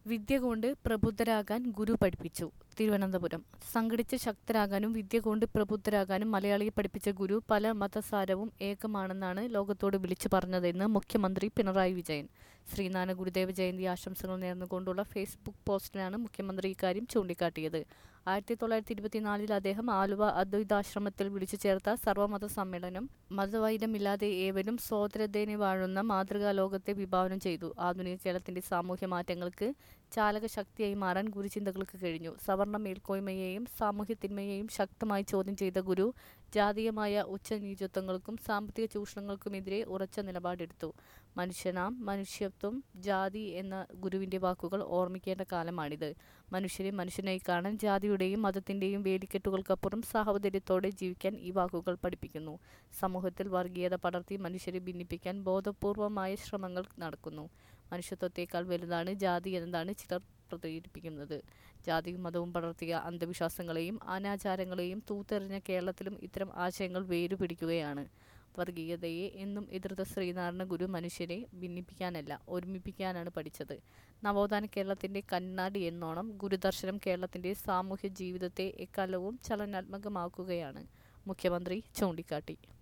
വിദ്യ കൊണ്ട് പ്രബുദ്ധരാകാൻ ഗുരു പഠിപ്പിച്ചു തിരുവനന്തപുരം സംഘടിച്ച് ശക്തരാകാനും വിദ്യ കൊണ്ട് പ്രബുദ്ധരാകാനും മലയാളിയെ പഠിപ്പിച്ച ഗുരു പല മതസാരവും ഏകമാണെന്നാണ് ലോകത്തോട് വിളിച്ചു പറഞ്ഞതെന്ന് മുഖ്യമന്ത്രി പിണറായി വിജയൻ ശ്രീനാരായണ ഗുരുദേവ ജയന്തി ആശംസകൾ നേർന്നുകൊണ്ടുള്ള ഫേസ്ബുക്ക് പോസ്റ്റിലാണ് മുഖ്യമന്ത്രി ഇക്കാര്യം ചൂണ്ടിക്കാട്ടിയത് ആയിരത്തി തൊള്ളായിരത്തി ഇരുപത്തിനാലിൽ അദ്ദേഹം ആലുവ അദ്വൈതാശ്രമത്തിൽ വിളിച്ചു ചേർത്ത സർവ്വമത സമ്മേളനം മതവൈരമില്ലാതെ ഏവരും സോദരതേനെ വാഴുന്ന മാതൃകാ ലോകത്തെ വിഭാവനം ചെയ്തു ആധുനിക കേരളത്തിന്റെ സാമൂഹ്യ മാറ്റങ്ങൾക്ക് ചാലക ശക്തിയായി മാറാൻ ഗുരുചിന്തകൾക്ക് കഴിഞ്ഞു സവർണ മേൽക്കോയ്മയെയും സാമൂഹ്യ തിന്മയെയും ശക്തമായി ചോദ്യം ചെയ്ത ഗുരു ജാതീയമായ ഉച്ചനീചത്വങ്ങൾക്കും സാമ്പത്തിക ചൂഷണങ്ങൾക്കുമെതിരെ ഉറച്ച നിലപാടെടുത്തു മനുഷ്യനാം മനുഷ്യത്വം ജാതി എന്ന ഗുരുവിന്റെ വാക്കുകൾ ഓർമ്മിക്കേണ്ട കാലമാണിത് മനുഷ്യരെ മനുഷ്യനായി കാണാൻ ജാതിയുടെയും മതത്തിന്റെയും വേലിക്കെട്ടുകൾക്കപ്പുറം സാഹോദര്യത്തോടെ ജീവിക്കാൻ ഈ വാക്കുകൾ പഠിപ്പിക്കുന്നു സമൂഹത്തിൽ വർഗീയത പടർത്തി മനുഷ്യരെ ഭിന്നിപ്പിക്കാൻ ബോധപൂർവമായ ശ്രമങ്ങൾ നടക്കുന്നു മനുഷ്യത്വത്തേക്കാൾ വലുതാണ് ജാതി എന്നതാണ് ചിലർ പ്രചരിപ്പിക്കുന്നത് ജാതിയും മതവും പടർത്തിയ അന്ധവിശ്വാസങ്ങളെയും അനാചാരങ്ങളെയും തൂത്തെറിഞ്ഞ കേരളത്തിലും ഇത്തരം ആശയങ്ങൾ വേരുപിടിക്കുകയാണ് വർഗീയതയെ എന്നും എതിർത്ത ശ്രീനാരായണ ഗുരു മനുഷ്യരെ ഭിന്നിപ്പിക്കാനല്ല ഒരുമിപ്പിക്കാനാണ് പഠിച്ചത് നവോത്ഥാന കേരളത്തിന്റെ കണ്ണാടി എന്നോണം ഗുരുദർശനം കേരളത്തിന്റെ സാമൂഹ്യ ജീവിതത്തെ എക്കാലവും ചലനാത്മകമാക്കുകയാണ് മുഖ്യമന്ത്രി ചൂണ്ടിക്കാട്ടി